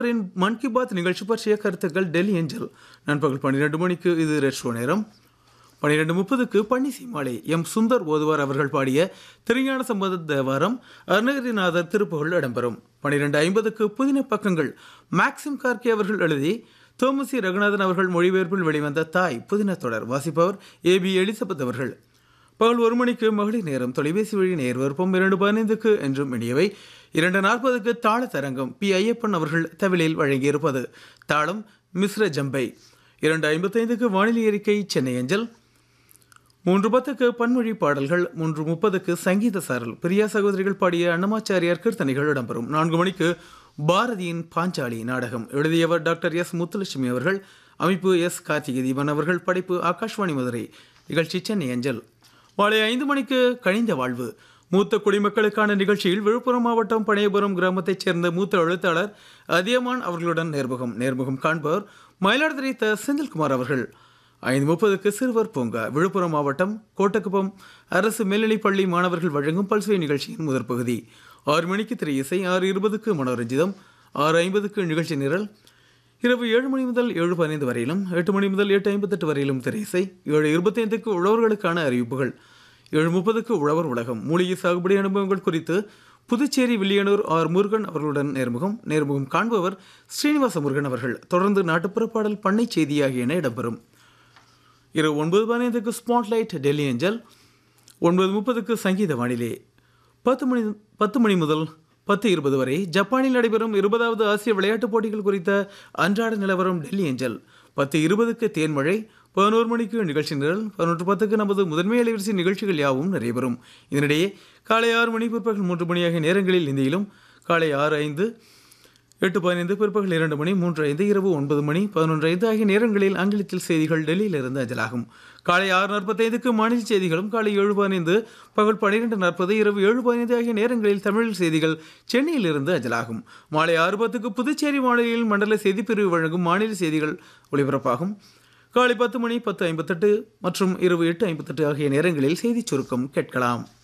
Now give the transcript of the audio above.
இன் மன் கி பாத் நிகழ்ச்சி பற்றிய கருத்துக்கள் டெல்லி ஏஞ்சல் நண்பகல் பன்னிரெண்டு மணிக்கு இது ரெட்ரோ நேரம் பன்னிரெண்டு முப்பதுக்கு பன்னிசி மாலை எம் சுந்தர் ஓதுவார் அவர்கள் பாடிய திருஞான சம்பந்த தேவாரம் அருணகிரிநாதர் திருப்புகழ் இடம்பெறும் பன்னிரெண்டு ஐம்பதுக்கு புதின பக்கங்கள் மேக்சிம் கார்கே அவர்கள் எழுதி தோமசி ரகுநாதன் அவர்கள் மொழிபெயர்ப்பில் வெளிவந்த தாய் புதின தொடர் வாசிப்பவர் ஏ பி எலிசபெத் அவர்கள் பகல் ஒரு மணிக்கு மகளிர் நேரம் தொலைபேசி வழி நேர் விருப்பம் இரண்டு பதினைந்துக்கு என்றும் இனியவை இரண்டு நாற்பதுக்கு தாள தரங்கம் பி ஐயப்பன் அவர்கள் தவிலில் வழங்கியிருப்பது தாளம் மிஸ்ர ஜம்பை இரண்டு ஐம்பத்தைந்துக்கு வானிலை அறிக்கை சென்னை அஞ்சல் மூன்று பத்துக்கு பன்மொழி பாடல்கள் மூன்று முப்பதுக்கு சங்கீத சாரல் பிரியா சகோதரிகள் பாடிய அன்னமாச்சாரியார் கீர்த்தனைகள் இடம்பெறும் நான்கு மணிக்கு பாரதியின் பாஞ்சாலி நாடகம் எழுதியவர் டாக்டர் எஸ் முத்துலட்சுமி அவர்கள் அமைப்பு எஸ் கார்த்திகை தீபன் அவர்கள் படைப்பு ஆகாஷ்வாணி மதுரை நிகழ்ச்சி சென்னை அஞ்சல் மாலை ஐந்து மணிக்கு கழிந்த வாழ்வு மூத்த குடிமக்களுக்கான நிகழ்ச்சியில் விழுப்புரம் மாவட்டம் பனையபுரம் கிராமத்தைச் சேர்ந்த மூத்த எழுத்தாளர் அதியமான் அவர்களுடன் நேர்முகம் நேர்முகம் காண்பவர் மயிலாடுதுறை த செந்தில்குமார் அவர்கள் ஐந்து முப்பதுக்கு சிறுவர் பூங்கா விழுப்புரம் மாவட்டம் கோட்டக்குப்பம் அரசு மேல்நிலைப்பள்ளி மாணவர்கள் வழங்கும் பல்சுவை நிகழ்ச்சியின் முதற் பகுதி ஆறு மணிக்கு திரை இசை ஆறு இருபதுக்கு மனோரஞ்சிதம் ஆறு ஐம்பதுக்கு நிகழ்ச்சி நிரல் இரவு ஏழு மணி முதல் ஏழு பதினைந்து வரையிலும் எட்டு மணி முதல் எட்டு ஐம்பத்தெட்டு வரையிலும் திரை இசை ஏழு இருபத்தைந்துக்கு உழவர்களுக்கான அறிவிப்புகள் ஏழு முப்பதுக்கு உழவர் உலகம் மூலிகை சாகுபடி அனுபவங்கள் குறித்து புதுச்சேரி வில்லியனூர் ஆர் முருகன் அவர்களுடன் நேர்முகம் நேர்முகம் காண்பவர் ஸ்ரீனிவாச முருகன் அவர்கள் தொடர்ந்து நாட்டுப்புற பாடல் பண்ணை செய்தி ஆகியன இடம்பெறும் இரவு ஒன்பது பதினைந்துக்கு ஸ்பாட்லைட் டெல்லி ஏஞ்சல் ஒன்பது முப்பதுக்கு சங்கீத வானிலை பத்து மணி பத்து மணி முதல் பத்து இருபது வரை ஜப்பானில் நடைபெறும் இருபதாவது ஆசிய விளையாட்டுப் போட்டிகள் குறித்த அன்றாட நிலவரம் டெல்லி ஏஞ்சல் பத்து இருபதுக்கு தேன்மழை பதினோரு மணிக்கு நிகழ்ச்சி நிரல் பதினொன்று பத்துக்கு நமது முதன்மை அலைவரிசை நிகழ்ச்சிகள் யாவும் நடைபெறும் இதனிடையே காலை ஆறு மணி பிற்பகல் மூன்று மணி ஆகிய நேரங்களில் இந்தியிலும் காலை ஆறு ஐந்து எட்டு பதினைந்து பிற்பகல் இரண்டு மணி மூன்று ஐந்து இரவு ஒன்பது மணி பதினொன்று ஐந்து ஆகிய நேரங்களில் ஆங்கிலத்தில் செய்திகள் டெல்லியிலிருந்து அஞ்சலாகும் காலை ஆறு நாற்பத்தைந்துக்கு மாநில செய்திகளும் காலை ஏழு பதினைந்து பகல் பன்னிரெண்டு நாற்பது இரவு ஏழு பதினைந்து ஆகிய நேரங்களில் தமிழ் செய்திகள் சென்னையிலிருந்து அஞ்சலாகும் மாலை ஆறு பத்துக்கு புதுச்சேரி மாநிலையில் மண்டல செய்திப்பிரிவு வழங்கும் மாநில செய்திகள் ஒளிபரப்பாகும் காலை பத்து மணி பத்து ஐம்பத்தெட்டு மற்றும் இரவு எட்டு ஐம்பத்தெட்டு ஆகிய நேரங்களில் செய்திச் சுருக்கம் கேட்கலாம்